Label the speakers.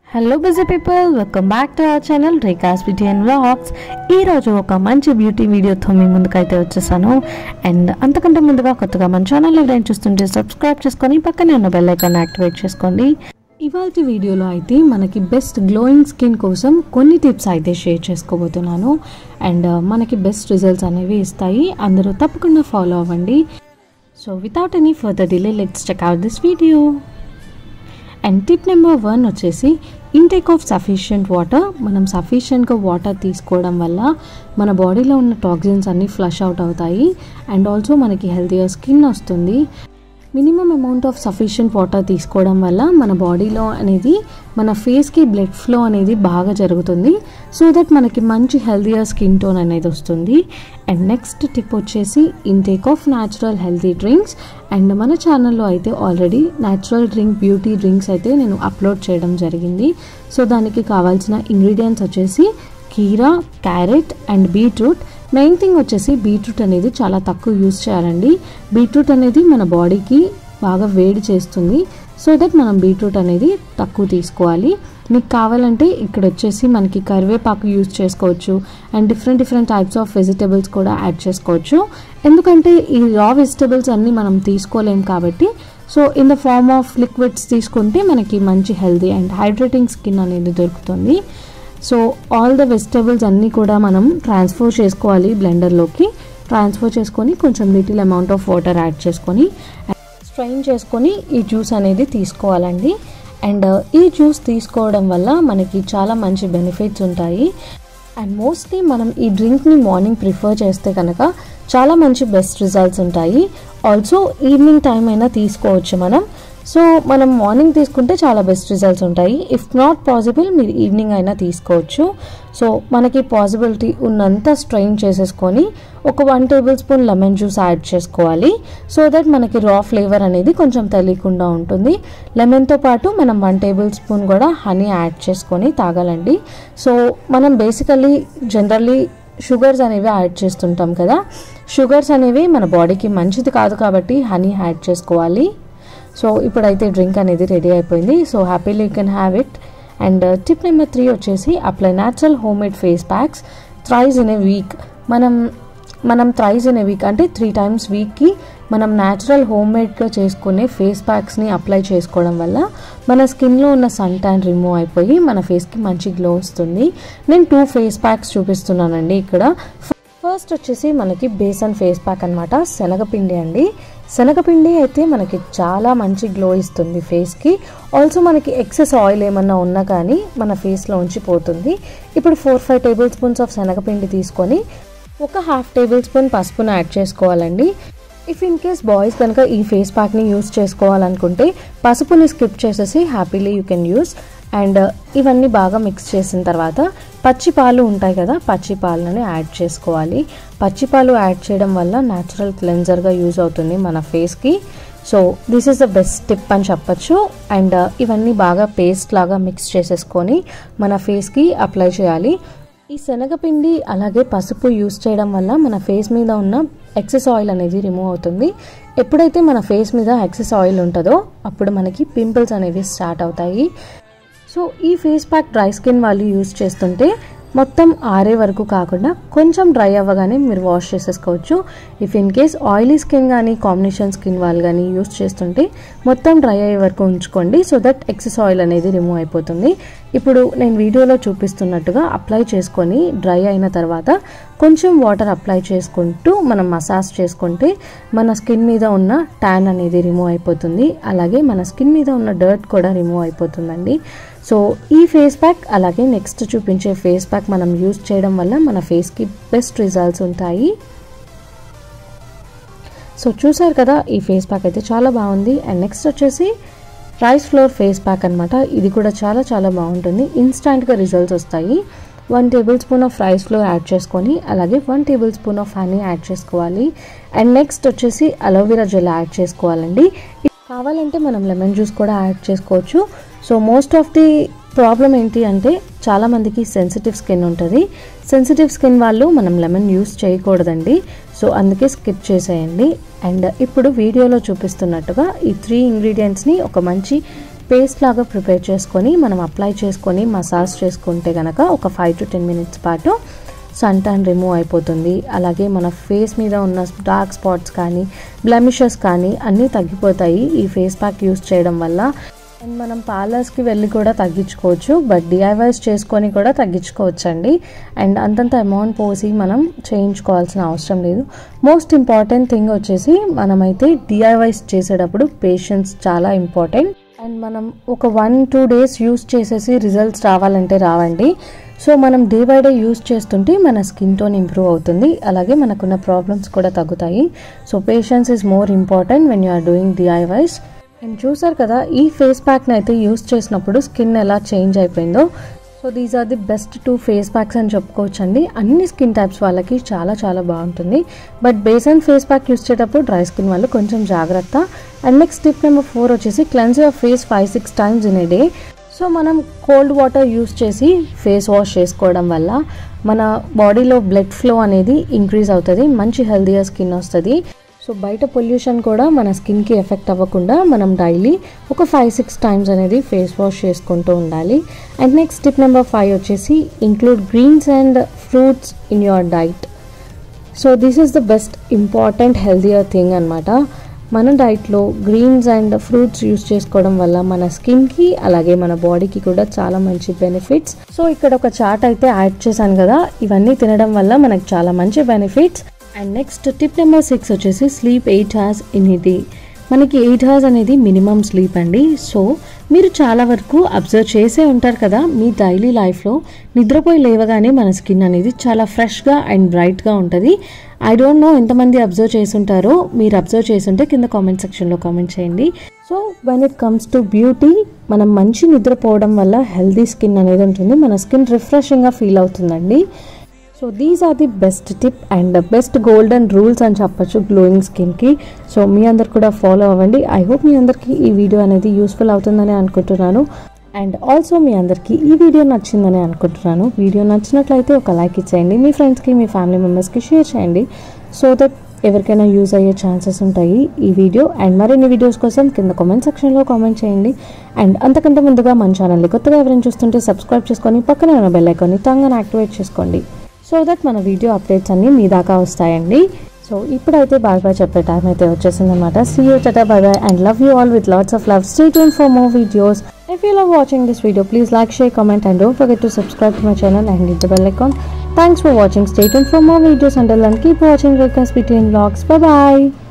Speaker 1: hello busy people welcome back to our channel Rekha's beauty and vlogs ఈరోజు ఒక మంచి beauty వీడియోతో మీ ముందుకైతే వచ్చేసాను అండ్ అంతకంటే ముందుగా కొత్తగా మన ఛానల్ ఎవరైనా చూస్తుంటే సబ్స్క్రైబ్ చేసుకొని పక్కనే ఉన్న బెల్ ఐకాన్ యాక్టివేట్ చేసుకోండి ఇవాళ వీడియోలో అయితే మనకి బెస్ట్ గ్లోయింగ్ స్కిన్ కోసం కొన్ని టిప్స్ అయితే షేర్ చేసుకోబోతున్నాను అండ్ మనకి బెస్ట్ రిజల్ట్స్ అనేవి ఇస్తాయి అందరూ తప్పకుండా ఫాలో అవ్వండి so without any further delay let's check out this video and tip number one వచ్చేసి ఇంటేక్ ఆఫ్ సఫిషియంట్ వాటర్ మనం సఫిషియెంట్గా వాటర్ తీసుకోవడం వల్ల మన బాడీలో ఉన్న టాక్సిన్స్ అన్నీ ఫ్లష్ అవుట్ అవుతాయి అండ్ ఆల్సో మనకి హెల్తీయర్ స్కిన్ వస్తుంది minimum amount of sufficient water తీసుకోవడం వల్ల మన బాడీలో అనేది మన ఫేస్కి బ్లడ్ ఫ్లో అనేది బాగా జరుగుతుంది సో దట్ మనకి మంచి హెల్తీయర్ స్కిన్ టోన్ అనేది వస్తుంది అండ్ నెక్స్ట్ టిప్ వచ్చేసి intake of natural healthy drinks and మన ఛానల్లో అయితే already natural drink beauty drinks అయితే నేను అప్లోడ్ చేయడం జరిగింది సో దానికి కావాల్సిన ఇంగ్రీడియంట్స్ వచ్చేసి కీరా carrot and beetroot main thing వచ్చేసి బీట్రూట్ అనేది చాలా తక్కువ యూస్ చేయాలండి బీట్రూట్ అనేది మన బాడీకి బాగా వేడి చేస్తుంది సో దట్ మనం బీట్రూట్ అనేది తక్కువ తీసుకోవాలి మీకు కావాలంటే ఇక్కడ వచ్చేసి మనకి కరివేపాకు యూస్ చేసుకోవచ్చు and different different types of vegetables కూడా యాడ్ చేసుకోవచ్చు ఎందుకంటే ఈ రా వెజిటేబుల్స్ అన్నీ మనం తీసుకోలేం కాబట్టి so in the form of liquids తీసుకుంటే మనకి మంచి హెల్తీ అండ్ హైడ్రేటింగ్ స్కిన్ అనేది దొరుకుతుంది సో ఆల్ ద వెజిటేబుల్స్ అన్నీ కూడా మనం ట్రాన్స్ఫర్ చేసుకోవాలి బ్లెండర్లోకి ట్రాన్స్ఫర్ చేసుకొని కొంచెం little amount of water add చేసుకొని స్ట్రైన్ చేసుకొని ఈ జ్యూస్ అనేది తీసుకోవాలండి అండ్ ఈ జ్యూస్ తీసుకోవడం వల్ల మనకి చాలా మంచి బెనిఫిట్స్ ఉంటాయి అండ్ మోస్ట్లీ మనం ఈ డ్రింక్ని మార్నింగ్ ప్రిఫర్ చేస్తే కనుక చాలా మంచి బెస్ట్ రిజల్ట్స్ ఉంటాయి ఆల్సో ఈవినింగ్ టైం అయినా తీసుకోవచ్చు మనం సో మనం మార్నింగ్ తీసుకుంటే చాలా బెస్ట్ రిజల్ట్స్ ఉంటాయి ఇఫ్ నాట్ పాసిబుల్ మీరు ఈవినింగ్ అయినా తీసుకోవచ్చు సో మనకి పాసిబిలిటీ ఉన్నంత స్ట్రెయిన్ చేసేసుకొని ఒక one tablespoon lemon juice add చేసుకోవాలి సో దట్ మనకి రా ఫ్లేవర్ అనేది కొంచెం తెలియకుండా ఉంటుంది లెమన్తో పాటు మనం వన్ టేబుల్ స్పూన్ కూడా హనీ యాడ్ చేసుకొని తాగాలండి సో మనం బేసికల్లీ జనరల్లీ షుగర్స్ అనేవి యాడ్ చేస్తుంటాం కదా షుగర్స్ అనేవి మన బాడీకి మంచిది కాదు కాబట్టి హనీ యాడ్ చేసుకోవాలి సో ఇప్పుడైతే డ్రింక్ అనేది రెడీ అయిపోయింది so happily you can have it and tip number three వచ్చేసి apply natural homemade face packs thrice in a week మనం మనం థ్రైజ్ ఇన్ ఏ వీక్ అంటే త్రీ టైమ్స్ వీక్కి మనం న్యాచురల్ హోమ్ మేడ్గా చేసుకునే ఫేస్ ప్యాక్స్ని అప్లై చేసుకోవడం వల్ల మన స్కిన్లో ఉన్న సన్ ట్యాన్ రిమూవ్ అయిపోయి మన ఫేస్కి మంచి గ్లో వస్తుంది నేను టూ ఫేస్ ప్యాక్స్ చూపిస్తున్నానండి ఇక్కడ ఫస్ట్ వచ్చేసి మనకి బేసన్ ఫేస్ ప్యాక్ అనమాట శనగపిండి అండి శనగపిండి అయితే మనకి చాలా మంచి గ్లో ఇస్తుంది ఫేస్కి ఆల్సో మనకి ఎక్సెస్ ఆయిల్ ఏమన్నా ఉన్నా కానీ మన ఫేస్లో ఉంచిపోతుంది ఇప్పుడు four five tablespoons of శనగపిండి తీసుకొని ఒక హాఫ్ టేబుల్ స్పూన్ పసుపును యాడ్ చేసుకోవాలండి ఇఫ్ ఇన్ కేస్ బాయ్స్ కనుక ఈ ఫేస్ ప్యాక్ని యూస్ చేసుకోవాలనుకుంటే పసుపుని స్కిప్ చేసేసి happily you can use and ఇవన్నీ బాగా మిక్స్ చేసిన తర్వాత పచ్చి పాలు ఉంటాయి కదా పచ్చి పాలను యాడ్ చేసుకోవాలి పచ్చి పాలు యాడ్ చేయడం వల్ల న్యాచురల్ క్లెన్జర్గా యూజ్ అవుతుంది మన ఫేస్కి so this is the best tip అని చెప్పచ్చు అండ్ ఇవన్నీ బాగా పేస్ట్ లాగా మిక్స్ చేసేసుకొని మన ఫేస్కి అప్లై చేయాలి ఈ శనగపిండి అలాగే పసుపు యూస్ చేయడం వల్ల మన ఫేస్ మీద ఉన్న ఎక్సెస్ ఆయిల్ అనేది రిమూవ్ అవుతుంది ఎప్పుడైతే మన ఫేస్ మీద ఎక్సెస్ ఆయిల్ ఉంటుందో అప్పుడు మనకి పింపుల్స్ అనేవి స్టార్ట్ అవుతాయి సో ఈ ఫేస్ ప్యాక్ డ్రై స్కిన్ వాళ్ళు యూస్ చేస్తుంటే మొత్తం ఆరే వరకు కాకుండా కొంచెం డ్రై అవ్వగానే మీరు వాష్ చేసేసుకోవచ్చు if in case oily skin కానీ కాంబినేషన్ స్కిన్ వాళ్ళు కానీ యూస్ చేస్తుంటే మొత్తం డ్రై అయ్యే వరకు ఉంచుకోండి సో దట్ ఎక్సెస్ ఆయిల్ అనేది రిమూవ్ అయిపోతుంది ఇప్పుడు నేను వీడియోలో చూపిస్తున్నట్టుగా అప్లై చేసుకొని డ్రై అయిన తర్వాత కొంచెం వాటర్ అప్లై చేసుకుంటూ మనం మసాజ్ చేసుకుంటే మన స్కిన్ మీద ఉన్న ట్యాన్ అనేది రిమూవ్ అయిపోతుంది అలాగే మన స్కిన్ మీద ఉన్న డర్ట్ కూడా రిమూవ్ అయిపోతుందండి సో ఈ ఫేస్ ప్యాక్ అలాగే నెక్స్ట్ చూపించే ఫేస్ ప్యాక్ మనం యూస్ చేయడం వల్ల మన ఫేస్కి బెస్ట్ రిజల్ట్స్ ఉంటాయి సో చూసారు కదా ఈ ఫేస్ ప్యాక్ అయితే చాలా బాగుంది అండ్ నెక్స్ట్ వచ్చేసి రైస్ ఫ్లోర్ ఫేస్ ప్యాక్ అనమాట ఇది కూడా చాలా చాలా బాగుంటుంది ఇన్స్టాంట్గా రిజల్ట్స్ వస్తాయి one tablespoon of rice flour add చేసుకొని అలాగే one tablespoon of honey add చేసుకోవాలి అండ్ నెక్స్ట్ వచ్చేసి అలోవెరా జెల్ యాడ్ చేసుకోవాలండి కావాలంటే మనం లెమన్ జ్యూస్ కూడా యాడ్ చేసుకోవచ్చు so most of the problem ఏంటి అంటే చాలామందికి సెన్సిటివ్ స్కిన్ ఉంటుంది సెన్సిటివ్ స్కిన్ వాళ్ళు మనం లెమన్ యూస్ చేయకూడదండి సో అందుకే స్కిప్ చేసేయండి అండ్ ఇప్పుడు వీడియోలో చూపిస్తున్నట్టుగా ఈ త్రీ ఇంగ్రీడియంట్స్ని ఒక మంచి పేస్ట్ లాగా ప్రిపేర్ చేసుకొని మనం అప్లై చేసుకొని మసాజ్ చేసుకుంటే కనుక ఒక ఫైవ్ టు టెన్ మినిట్స్ పాటు సన్ ట్యాన్ రిమూవ్ అయిపోతుంది అలాగే మన ఫేస్ మీద ఉన్న డార్క్ స్పాట్స్ కానీ బ్లెమిషెస్ కానీ అన్నీ తగ్గిపోతాయి ఈ ఫేస్ ప్యాక్ యూస్ చేయడం వల్ల అండ్ మనం పార్లర్స్కి వెళ్ళి కూడా తగ్గించుకోవచ్చు బట్ డిఐవైస్ చేసుకొని కూడా తగ్గించుకోవచ్చు అండి అండ్ అంతంత అమౌంట్ పోసి మనం చేయించుకోవాల్సిన అవసరం లేదు మోస్ట్ ఇంపార్టెంట్ థింగ్ వచ్చేసి మనమైతే డిఐవైస్ చేసేటప్పుడు పేషెన్స్ చాలా ఇంపార్టెంట్ అండ్ మనం ఒక వన్ టూ డేస్ యూస్ చేసేసి రిజల్ట్స్ రావాలంటే రావండి సో మనం డే బై డే యూస్ చేస్తుంటే మన స్కిన్ టోన్ ఇంప్రూవ్ అవుతుంది అలాగే మనకున్న ప్రాబ్లమ్స్ కూడా తగ్గుతాయి so patience is more important when you are doing DIYs and చూసారు కదా ఈ ఫేస్ ప్యాక్ని అయితే యూస్ చేసినప్పుడు స్కిన్ ఎలా చేంజ్ అయిపోయిందో so these are the best two face packs అని చెప్పుకోవచ్చు అండి అన్ని స్కిన్ టైప్స్ వాళ్ళకి చాలా చాలా బాగుంటుంది but besan face pack use చేసేటప్పుడు డ్రై స్కిన్ వాళ్ళు కొంచెం జాగ్రత్త and next tip number four వచ్చేసి cleanse your face five six times in a day so మనం కోల్డ్ వాటర్ యూస్ చేసి ఫేస్ వాష్ చేసుకోవడం వల్ల మన బాడీలో బ్లడ్ ఫ్లో అనేది ఇంక్రీజ్ అవుతుంది మంచి హెల్దీగా స్కిన్ వస్తుంది సో బయట పొల్యూషన్ కూడా మన స్కిన్కి ఎఫెక్ట్ అవ్వకుండా మనం డైలీ ఒక ఫైవ్ సిక్స్ టైమ్స్ అనేది ఫేస్ వాష్ చేసుకుంటూ ఉండాలి and next tip number five వచ్చేసి include greens and fruits in your diet so this is the best important healthier thing అనమాట మన డైట్లో గ్రీన్స్ అండ్ ఫ్రూట్స్ యూస్ చేసుకోవడం వల్ల మన స్కిన్కి అలాగే మన బాడీకి కూడా చాలా మంచి బెనిఫిట్స్ సో ఇక్కడ ఒక చార్ట్ అయితే యాడ్ చేశాను కదా ఇవన్నీ తినడం వల్ల మనకు చాలా మంచి benefits and next tip number six వచ్చేసి స్లీప్ ఎయిట్ అవర్స్ ఇన్ ఇది మనకి ఎయిట్ అవర్స్ అనేది మినిమం స్లీప్ అండి సో మీరు చాలా వరకు అబ్జర్వ్ చేసే ఉంటారు కదా మీ డైలీ లైఫ్లో నిద్రపోయి లేవగానే మన స్కిన్ అనేది చాలా ఫ్రెష్గా అండ్ బ్రైట్గా ఉంటుంది ఐ డోంట్ నో ఎంతమంది అబ్జర్వ్ చేసుంటారో మీరు అబ్జర్వ్ చేసుంటే కింద కామెంట్ సెక్షన్లో కామెంట్ చేయండి so when it comes to beauty మనం మంచి నిద్రపోవడం వల్ల హెల్దీ స్కిన్ అనేది ఉంటుంది మన స్కిన్ రిఫ్రెషింగ్గా ఫీల్ అవుతుందండి so these are the best tip and best golden rules అని చెప్పొచ్చు గ్లోయింగ్ స్కిన్కి సో మీ అందరు కూడా ఫాలో అవ్వండి ఐ హోప్ మీ అందరికీ ఈ వీడియో అనేది యూస్ఫుల్ అవుతుందని అనుకుంటున్నాను అండ్ ఆల్సో మీ అందరికీ ఈ వీడియో నచ్చిందని అనుకుంటున్నాను వీడియో నచ్చినట్లయితే ఒక లైక్ ఇచ్చేయండి మీ ఫ్రెండ్స్కి మీ ఫ్యామిలీ మెంబర్స్కి షేర్ చేయండి సో దట్ ఎవరికైనా యూజ్ అయ్యే ఛాన్సెస్ ఉంటాయి ఈ వీడియో అండ్ మరిన్ని వీడియోస్ కోసం కింద కామెంట్ సెక్షన్లో కామెంట్ చేయండి అండ్ అంతకంటే ముందుగా మన ఛానల్ని కొత్తగా ఎవరైనా చూస్తుంటే సబ్స్క్రైబ్ చేసుకొని పక్కనే ఉన్న బెల్ ఐకాన్ని తంగని యాక్టివేట్ చేసుకోండి సో దట్ మన వీడియో అప్డేట్స్ అన్నీ మీ దాకా వస్తాయండి సో ఇప్పుడైతే బాయ్ బాయ్ చెప్పే టైం అయితే వచ్చేసింది అనమాట see you tata bye bye and love you all with lots of love stay tune for more videos if you love watching this video please like share comment and don't forget to subscribe to my channel and hit the bell icon thanks for watching stay tune for more videos and keep watching రేకాస్ between blogs bye bye